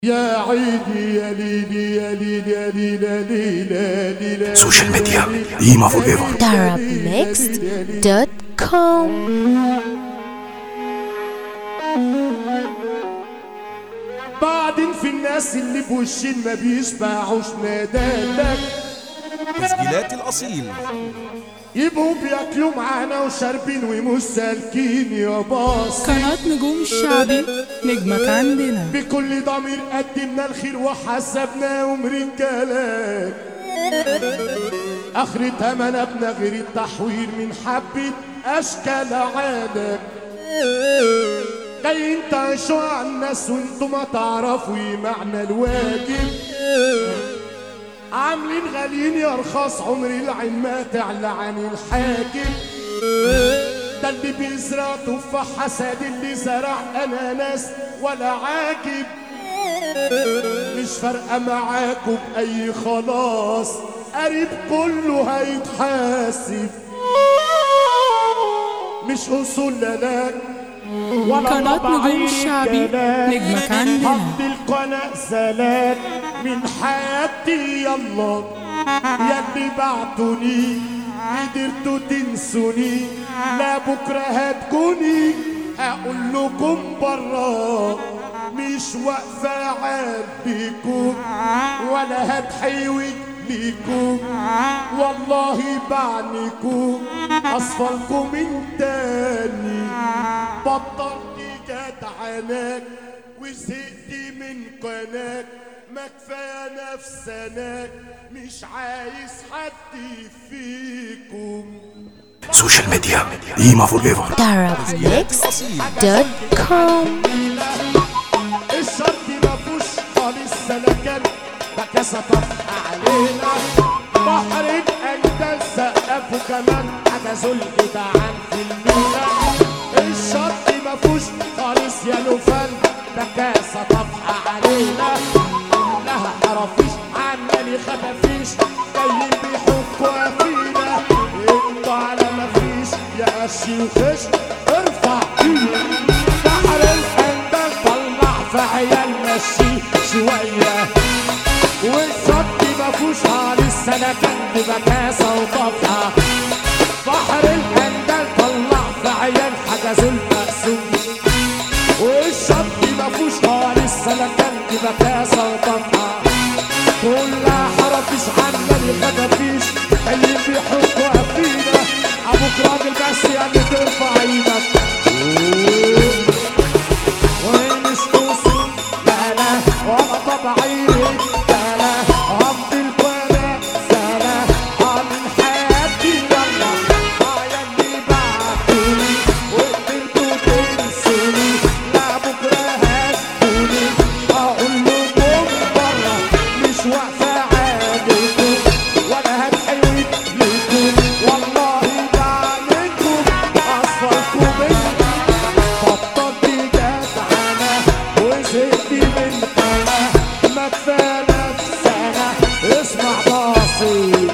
يا عيدي يا ليلي يا ليلي يا ليلي يا ليلي يا ليلي يا سوشيال ميديا قيمة فور ايفر darabmixed.com بعدين في الناس اللي بوشين ما بيشبعوش نادالك تسجيلات الأصيل يبقوا بياكلوا معانا وشاربين ومش سالكين يا باص قناة نجوم الشعبي نجمك عندنا بكل ضمير قدمنا الخير وحسبناهم رجالات اخرتها منبنا غير التحوير من حبة اشكال عادك جايين تعيشوا على الناس وانتوا ما تعرفوا ايه معنى الواجب عاملين غاليين يا رخاص عمر العين ما تعلى عن الحاكم ده اللي بيزرع تفاح حسد اللي زرع اناناس ولا عاجب مش فارقه معاكم باي خلاص قريب كله هيتحاسب مش اصول لك ولا قناة طبع نجوم عين الشعبي الجلال. نجمك عندنا. حط القناة زلال من حياتي يلا يلي بعتوني قدرتوا تنسوني لا بكرة هتكوني هقول لكم برا مش واقفة عندكم ولا هتحيوي ليكم والله بعنيكم أصفلكم من تاني بطلت جدعناك وزهقت من قناك ما كفاية نفسناك مش عايز حد فيكم سوشيال ميديا قيمة فور ايفر darabmixed.com الشرط مفوش خالص سلكان بكاسة طفح علينا بحر الأندل سقفوا كمان حجزوا الجدعان في المينا الشرط مفوش خالص يا لوفان بكاسة طفح علينا كلها حرافيش عمالي خفافيش جايين بيحكوا فينا انتوا على مفيش يا قشي وخش ارفع ايدك بحر الأندل طلع في عيال مشي شوية والصد مفوش خالص سنة كان بكاسة وطفحة بحر الأندل طلع في عيال حجزوا المقسوم والشط مفوش خالص سنة كان بكاسة وطفحة كلها حرفيش عمال خفافيش اللي بيحكوا فينا ابوك راجل بس يعني ترفع ايدك ومش تصل لا لا ولا طبعي لا لا عبد القناة سلا عن حياتي يلا معايا اللي بعتوني وقدرتوا تنسوني لا بكرة هتكوني اقول لكم برا مش واقفة عادكم ولا هتحيد لكم والله بعملكم اصفركم بطلت جدعنة وزهقت من قناة ما كفاية نفسنا اسمع باصي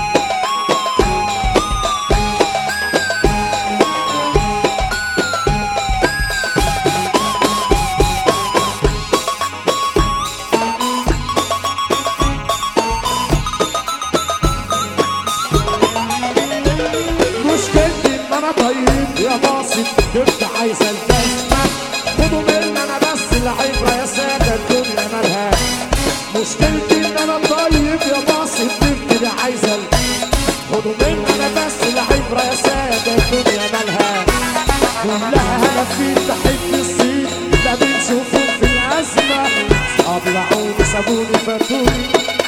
مشكلتي ان انا طيب يا باصي كنت عايزه الجزمه خدوا مني انا بس العبره يا ساده الدنيا مالها مشكلتي ان انا طيب يا باصي كنت عايزه ال- خدوا مني انا بس العبره يا ساده الدنيا مالها كلها هدفين تحت الصين لا بنشوفهم في الازمه ابلعوني سابوني فاتوني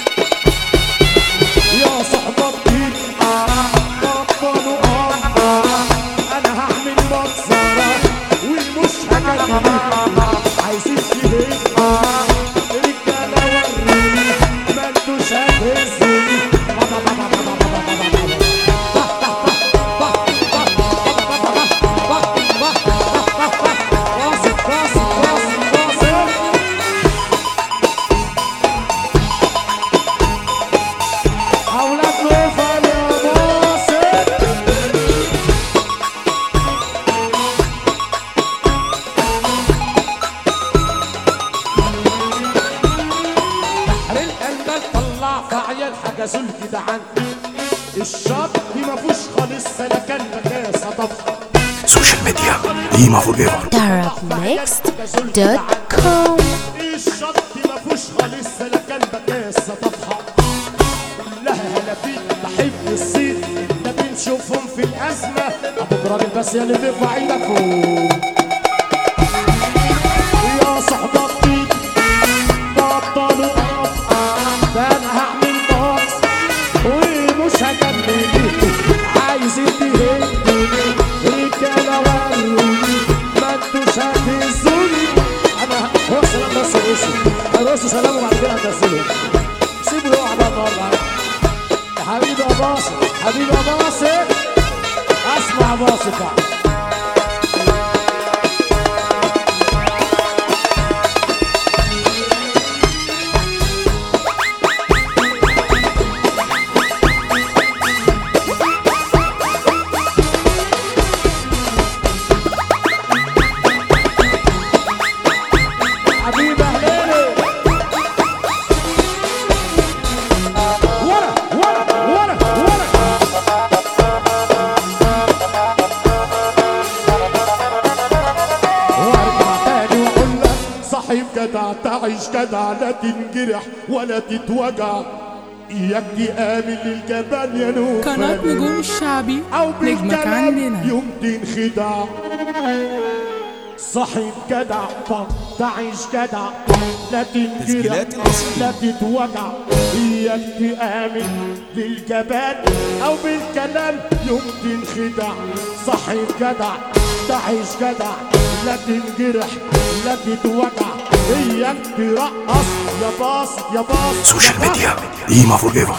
يا صحبة كتير بطلوا آه أنا هعمل مجزرة والمش هكلمك عايزين تهين رجالة وروني ما انتوش هتهزوني واثق واثق واثق واثق عمال حجزوا الجدعان الشط ما فيهوش خالص سلكان مكاسه طفحه سوشيال ميديا قيمة فور ايفر Arabmixed.com الشط ما فيهوش خالص سلكان مكاسه طفحه كلها هلافيت بحب الصيد ده بنشوفهم في الازمه ابو راجل بس يا اللي ترفع ايدك فوق يا صحبة بيك بطلوا قرف ده انا هعمل بوكس ومش هكمل عايزين تهدوني رجالة وروني ما انتوش هتهزوني انا هو سلام بس رسل رسل سلام وبعد كده هتنزلهم سيبوا يقع بقى النهارده يا حبيبي يا باصر حبيبي يا باصر اسمع باصر بقى حبيبي هلالي ورا ورا ورا ورا وارجع تاني واقول لك صاحب جدع تعيش جدع لا تنجرح ولا تتوجع اياك تآمن للجبان يا نور قناة نجوم الشعبي او نجمك بالكلام عندنا يوم تنخدع صاحب جدع طب تعيش جدع لا تنجرح تسجيلات الأصيل. لا تتوجع اياك تآمن للجبان او بالكلام يوم تنخدع صاحب جدع تعيش جدع لا تنجرح لا تتوجع اياك ترقص يا باص يا باص يا سوشيال باص. ميديا قيمة فور ايفر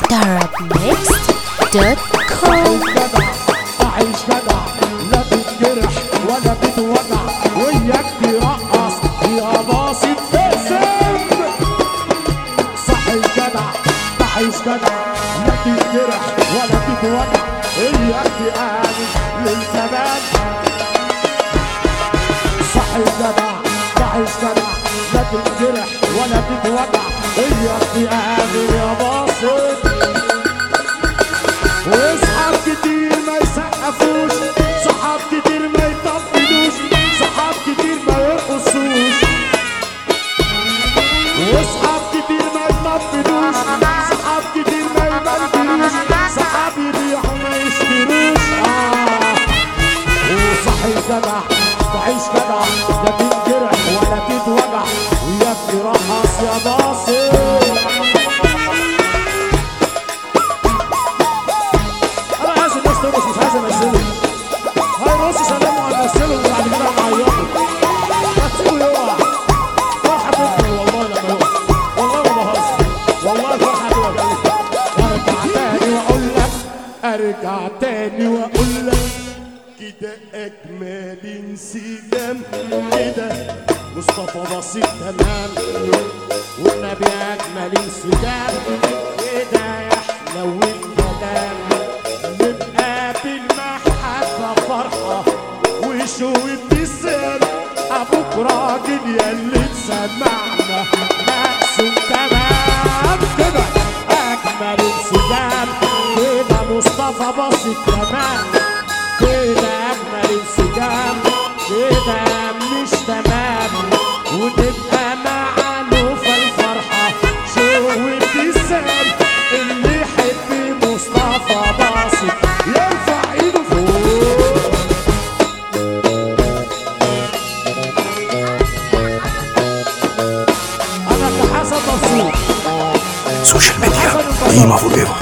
Arabmixed.com جدع تعيش جدع لا تتجرح ولا تتوجع وياك ترقص يا باصي ابتسم صح الجدع تعيش جدع لا تتجرح ولا تتوجع وياك تآمن للكبان صح الجدع تعيش جدع لا تتجرح ولا تتوجع وياك تآمن يا باصي واصحاب كتير ما يسقفوش صحاب كتير ما يطبلوش صحاب كتير ما يرقصوش واصحاب كتير ما يطبلوش صحاب كتير ما يبلبلوش صحاب يبيعوا ما يشتروش آه وصحي جدع تعيش جدع لا تنجرح ولا تتوجع وياك ترقص يا باصر انا عايز الناس ترقص مش عايز انزله هاي رص سلام وهنزله وبعد كده هنعيطه هتسيبه يقع فرحه تفرح والله لما يقع والله ما بهزر والله فرحه تفرح ارجع تاني واقول لك ارجع تاني واقول لك كده اجمل انسجام كده مصطفى بسيط تمام والنبي اجمل انسجام كده يحلو الكلام نبقى بالمحبه فرحه وشو ابتسام ابوك راجل ياللي تسمعنا مقسوم تمام كده اجمل انسجام كده مصطفى بسيط تمام كده اجمل انسجام كده مش تمام ونبقى مع نوفا الفرحة شو ابتسام اللي يحب مصطفى باصي يرفع ايده فوق انا كحسن مبسوط سوشيال ميديا قيمة فور ايفر